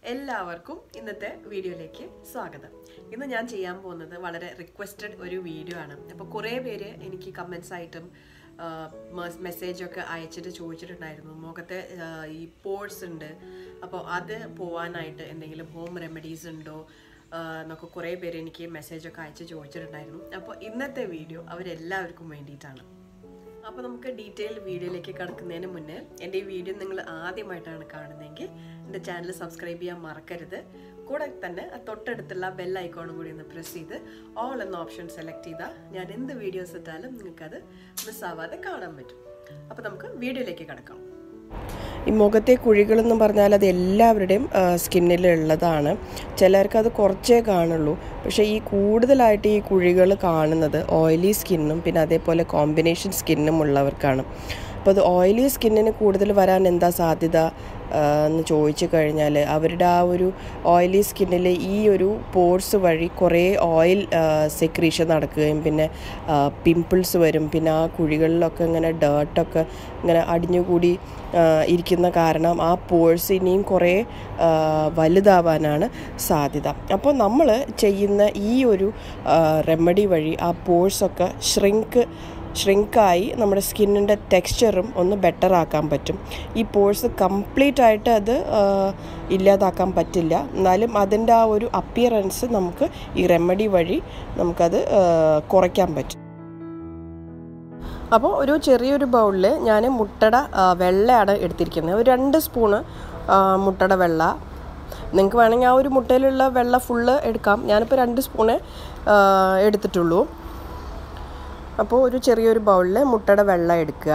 എല്ലാവർക്കും ഇന്നത്തെ വീഡിയോയിലേക്ക് സ്വാഗതം ഇന്ന് ഞാൻ ചെയ്യാൻ പോകുന്നത് വളരെ റിക്വസ്റ്റഡ് ഒരു വീഡിയോ ആണ് അപ്പോൾ കുറേ പേര് എനിക്ക് കമൻസ് ആയിട്ടും മെസ്സേജ് ഒക്കെ അയച്ചിട്ട് ചോദിച്ചിട്ടുണ്ടായിരുന്നു മുഖത്തെ ആ, ഈ പോഴ്സ് ഉണ്ട് അപ്പോൾ അത് പോവാനായിട്ട് എന്തെങ്കിലും ഹോം റെമഡീസ് ഉണ്ടോ ആ, എന്നൊക്കെ കുറേ പേര് എനിക്ക് മെസ്സേജ് ഒക്കെ അയച്ച് ചോദിച്ചിട്ടുണ്ടായിരുന്നു അപ്പോൾ ഇന്നത്തെ വീഡിയോ അവരെല്ലാവർക്കും വേണ്ടിയിട്ടാണ് അപ്പോൾ നമുക്ക് ഡീറ്റെയിൽ വീഡിയോയിലേക്ക് കടക്കുന്നതിന് മുന്നേ എൻ്റെ ഈ വീഡിയോ നിങ്ങൾ ആദ്യമായിട്ടാണ് കാണുന്നതെങ്കിൽ എൻ്റെ ചാനൽ സബ്സ്ക്രൈബ് ചെയ്യാൻ മറക്കരുത് കൂടെ തന്നെ ആ തൊട്ടടുത്തുള്ള ബെൽ ഐക്കോണും കൂടി ഒന്ന് പ്രസ് ചെയ്ത് ഓൾ എന്ന ഓപ്ഷൻ സെലക്ട് ചെയ്താൽ ഞാൻ എന്ത് വീഡിയോസ് ഇട്ടാലും നിങ്ങൾക്കത് മിസ്സാവാതെ കാണാൻ പറ്റും അപ്പോൾ നമുക്ക് വീഡിയോയിലേക്ക് കിടക്കാം ഈ മുഖത്തെ കുഴികളെന്ന് പറഞ്ഞാൽ അത് എല്ലാവരുടെയും സ്കിന്നിലുള്ളതാണ് ചിലർക്ക് അത് കുറച്ചേ കാണുള്ളൂ പക്ഷേ ഈ കൂടുതലായിട്ട് ഈ കുഴികൾ കാണുന്നത് ഓയിലി സ്കിന്നും പിന്നെ അതേപോലെ കോമ്പിനേഷൻ സ്കിന്നും ഉള്ളവർക്കാണ് അപ്പോൾ അത് ഓയിലി സ്കിന്നിന് കൂടുതൽ വരാൻ എന്താ സാധ്യത ആ, എന്ന് ചോദിച്ചു കഴിഞ്ഞാൽ അവരുടെ ആ ഒരു ഓയിലി സ്കിന്നിൽ ഈ ഒരു പോർസ് വഴി കുറേ ഓയിൽ സെക്രീഷൻ നടക്കുകയും പിന്നെ പിമ്പിൾസ് വരും പിന്നെ ആ കുഴികളിലൊക്കെ ഇങ്ങനെ ഡേർട്ടൊക്കെ ഇങ്ങനെ അടിഞ്ഞുകൂടി ആ, ഇരിക്കുന്ന കാരണം ആ പോഴ്സ് ഇനിയും കുറേ ആ, വലുതാവാനാണ് സാധ്യത അപ്പോൾ നമ്മൾ ചെയ്യുന്ന ഈ ഒരു റെമഡി വഴി ആ പോഴ്സൊക്കെ ഷ്രിങ്ക് ഷ്രിങ്കായി നമ്മുടെ സ്കിന്നിൻ്റെ ടെക്സ്ചറും ഒന്ന് ബെറ്റർ ആക്കാൻ പറ്റും ഈ പോഴ്സ് കംപ്ലീറ്റ് ആയിട്ട് അത് ആ, ഇല്ലാതാക്കാൻ പറ്റില്ല എന്നാലും അതിൻ്റെ ആ ഒരു അപ്പിയറൻസ് നമുക്ക് ഈ റെമഡി വഴി നമുക്കത് ആ, കുറയ്ക്കാൻ പറ്റും അപ്പോൾ ഒരു ചെറിയൊരു ബൗളിൽ ഞാൻ മുട്ടയുടെ ആ, വെള്ളയാണ് എടുത്തിരിക്കുന്നത് ഒരു രണ്ട് സ്പൂണ് ആ, മുട്ടയുടെ വെള്ള നിങ്ങൾക്ക് വേണമെങ്കിൽ ആ ഒരു മുട്ടയിലുള്ള വെള്ള ഫുള്ള് എടുക്കാം ഞാനിപ്പോൾ രണ്ട് സ്പൂണ് ആ, എടുത്തിട്ടുള്ളൂ അപ്പോൾ ഒരു ചെറിയൊരു ബൗളിൽ മുട്ടയുടെ വെള്ളം എടുക്കുക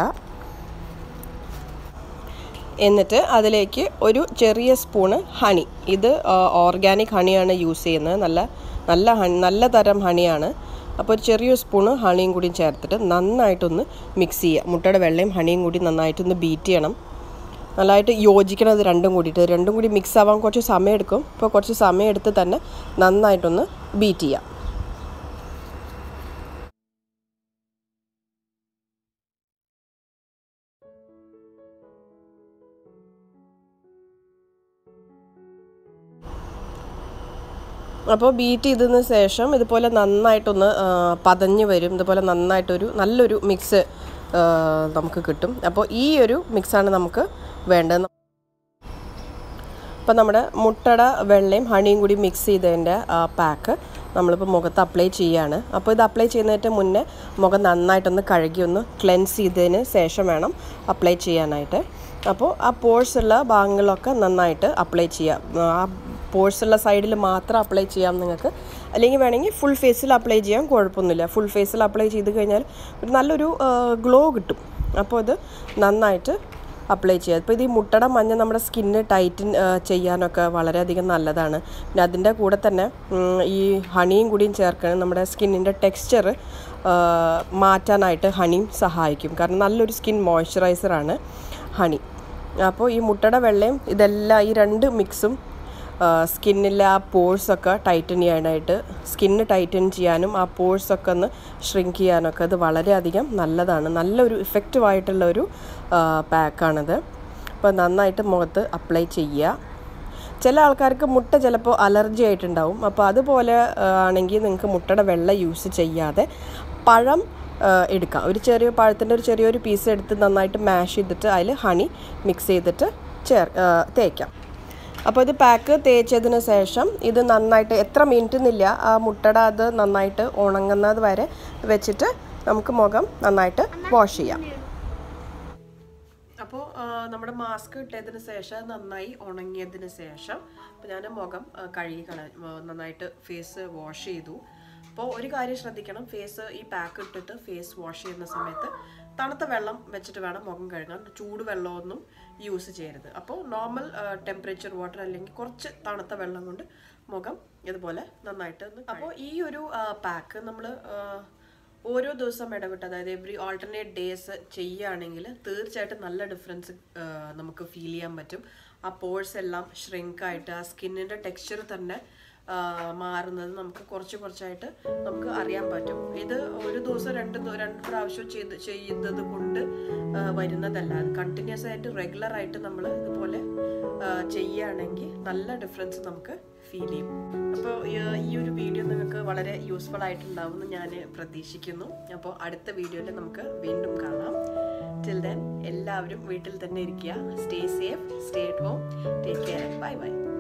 എന്നിട്ട് അതിലേക്ക് ഒരു ചെറിയ സ്പൂണ് ഹണി ഇത് ഓർഗാനിക് ഹണിയാണ് യൂസ് ചെയ്യുന്നത് നല്ല നല്ല ഹണി നല്ല തരം ഹണിയാണ് അപ്പോൾ ഒരു ചെറിയൊരു സ്പൂണ് ഹണിയും കൂടി ചേർത്തിട്ട് നന്നായിട്ടൊന്ന് മിക്സ് ചെയ്യുക മുട്ടയുടെ വെള്ളയും ഹണിയും കൂടി നന്നായിട്ടൊന്ന് ബീറ്റ് ചെയ്യണം നല്ലതായിട്ട് യോജിക്കണം ഇത് രണ്ടും കൂടിയിട്ട് രണ്ടും കൂടി മിക്സ് ആവാൻ കുറച്ച് സമയം എടുക്കും അപ്പോൾ കുറച്ച് സമയം എടുത്ത് തന്നെ നന്നായിട്ടൊന്ന് ബീറ്റ് ചെയ്യാം അപ്പോൾ ബീറ്റ് ചെയ്തതിന് ശേഷം ഇതുപോലെ നന്നായിട്ടൊന്ന് ആ, പതഞ്ഞ് വരും ഇതുപോലെ നന്നായിട്ടൊരു നല്ലൊരു മിക്സ് നമുക്ക് കിട്ടും അപ്പോൾ ഈ ഒരു മിക്സാണ് നമുക്ക് വേണ്ടത് അപ്പോൾ നമ്മുടെ മുട്ടയുടെ വെള്ളയും ഹണിയും കൂടി മിക്സ് ചെയ്തതിൻ്റെ പാക്ക് നമ്മളിപ്പോൾ മുഖത്ത് അപ്ലൈ ചെയ്യാണ് അപ്പോൾ ഇത് അപ്ലൈ ചെയ്യുന്നതിന് മുന്നേ മുഖം നന്നായിട്ടൊന്ന് കഴുകി ഒന്ന് ക്ലെൻസ് ചെയ്തതിന് ശേഷം വേണം അപ്ലൈ ചെയ്യാനായിട്ട് അപ്പോൾ ആ പോഴ്സുള്ള ഭാഗങ്ങളിലൊക്കെ നന്നായിട്ട് അപ്ലൈ ചെയ്യാം ആ പോഴ്സുള്ള സൈഡിൽ മാത്രം അപ്ലൈ ചെയ്യാം നിങ്ങൾക്ക് അല്ലെങ്കിൽ വേണമെങ്കിൽ ഫുൾ ഫേസിൽ അപ്ലൈ ചെയ്യാൻ കുഴപ്പമൊന്നുമില്ല ഫുൾ ഫേസിൽ അപ്ലൈ ചെയ്ത് കഴിഞ്ഞാൽ ഒരു നല്ലൊരു ഗ്ലോ കിട്ടും അപ്പോൾ ഇത് നന്നായിട്ട് അപ്ലൈ ചെയ്യുക ഇപ്പോൾ ഇത് ഈ മുട്ടയുടെ മഞ്ഞ നമ്മുടെ സ്കിന്ന് ടൈറ്റൻ ചെയ്യാനൊക്കെ വളരെയധികം നല്ലതാണ് പിന്നെ അതിൻ്റെ കൂടെ തന്നെ ഉം, ഈ ഹണിയും കൂടിയും ചേർക്കണം നമ്മുടെ സ്കിന്നിൻ്റെ ടെക്സ്ചർ മാറ്റാനായിട്ട് ഹണിയും സഹായിക്കും കാരണം നല്ലൊരു സ്കിൻ മോയ്സ്ചറൈസറാണ് ഹണി അപ്പോൾ ഈ മുട്ടയുടെ വെള്ളയും ഇതെല്ലാം ഈ രണ്ട് മിക്സും സ്കിന്നിലെ ആ പോഴ്സൊക്കെ ടൈറ്റൻ ചെയ്യാനായിട്ട് സ്കിന്ന് ടൈറ്റൻ ചെയ്യാനും ആ പോഴ്സൊക്കെ ഒന്ന് ഷ്രിങ്ക് ചെയ്യാനൊക്കെ അത് വളരെയധികം നല്ലതാണ് നല്ലൊരു ഇഫക്റ്റീവായിട്ടുള്ള ഒരു പാക്കാണിത് അപ്പോൾ നന്നായിട്ട് മുഖത്ത് അപ്ലൈ ചെയ്യുക ചില ആൾക്കാർക്ക് മുട്ട ചിലപ്പോൾ അലർജി ആയിട്ടുണ്ടാവും അപ്പോൾ അതുപോലെ ആ, ആണെങ്കിൽ നിങ്ങൾക്ക് മുട്ടയുടെ വെള്ള യൂസ് ചെയ്യാതെ പഴം ആ, എടുക്കാം ഒരു ചെറിയ പഴത്തിൻ്റെ ഒരു ചെറിയൊരു പീസ് എടുത്ത് നന്നായിട്ട് മാഷ് ചെയ്തിട്ട് അതിൽ ഹണി മിക്സ് ചെയ്തിട്ട് ചേർ ആ, തേക്കാം അപ്പോൾ ഇത് പാക്ക് തേച്ചതിന് ശേഷം ഇത് നന്നായിട്ട് എത്ര മിനിറ്റ് എന്നില്ല ആ മുട്ടയുടെ അത് നന്നായിട്ട് ഉണങ്ങുന്നത് വരെ വെച്ചിട്ട് നമുക്ക് മുഖം നന്നായിട്ട് വാഷ് ചെയ്യാം അപ്പോൾ നമ്മുടെ മാസ്ക് ഇട്ടതിന് ശേഷം നന്നായി ഉണങ്ങിയതിന് ശേഷം അപ്പോൾ ഞാൻ മുഖം ആ, കഴുകി കള ആ, നന്നായിട്ട് ഫേസ് വാഷ് ചെയ്തു അപ്പോൾ ഒരു കാര്യം ശ്രദ്ധിക്കണം ഫേസ് ഈ പാക്ക് ഇട്ടിട്ട് ഫേസ് വാഷ് ചെയ്യുന്ന സമയത്ത് തണുത്ത വെള്ളം വെച്ചിട്ട് വേണം മുഖം കഴുകാൻ ചൂട് വെള്ളമൊന്നും യൂസ് ചെയ്യരുത് അപ്പോൾ നോർമൽ ടെമ്പറേച്ചർ വാട്ടർ അല്ലെങ്കിൽ കുറച്ച് തണുത്ത വെള്ളം കൊണ്ട് മുഖം ഇതുപോലെ നന്നായിട്ട് അപ്പോൾ ഈ ഒരു പാക്ക് നമ്മൾ ഓരോ ദിവസം ഇടവിട്ട് അതായത് എവറി ആൾട്ടർനേറ്റ് ഡേയ്സ് ചെയ്യുകയാണെങ്കിൽ തീർച്ചയായിട്ടും നല്ല ഡിഫറൻസ് നമുക്ക് ഫീൽ ചെയ്യാൻ പറ്റും ആ പോഴ്സ് എല്ലാം ഷ്രിങ്ക് ആയിട്ട് ആ സ്കിന്നിൻ്റെ ടെക്സ്ചർ തന്നെ ആ, മാറുന്നത് നമുക്ക് കുറച്ച് കുറച്ചായിട്ട് നമുക്ക് അറിയാൻ പറ്റും ഇത് ഒരു ദിവസം രണ്ട് ദി- രണ്ട് പ്രാവശ്യം ചെയ്ത് ചെയ്യുന്നത് കൊണ്ട് ആ, വരുന്നതല്ല കണ്ടിന്യൂസ് ആയിട്ട് റെഗുലർ ആയിട്ട് നമ്മൾ ഇതുപോലെ ആ, ചെയ്യുകയാണെങ്കിൽ നല്ല ഡിഫറൻസ് നമുക്ക് ഫീൽ ചെയ്യും അപ്പോൾ ഈ ഒരു വീഡിയോ നിങ്ങൾക്ക് വളരെ യൂസ്ഫുൾ ആയിട്ടുണ്ടാവുമെന്ന് ഞാൻ പ്രതീക്ഷിക്കുന്നു അപ്പോൾ അടുത്ത വീഡിയോയിൽ നമുക്ക് വീണ്ടും കാണാം ടിൽ ദെൻ എല്ലാവരും വീട്ടിൽ തന്നെ ഇരിക്കുക stay safe stay at home take care bye by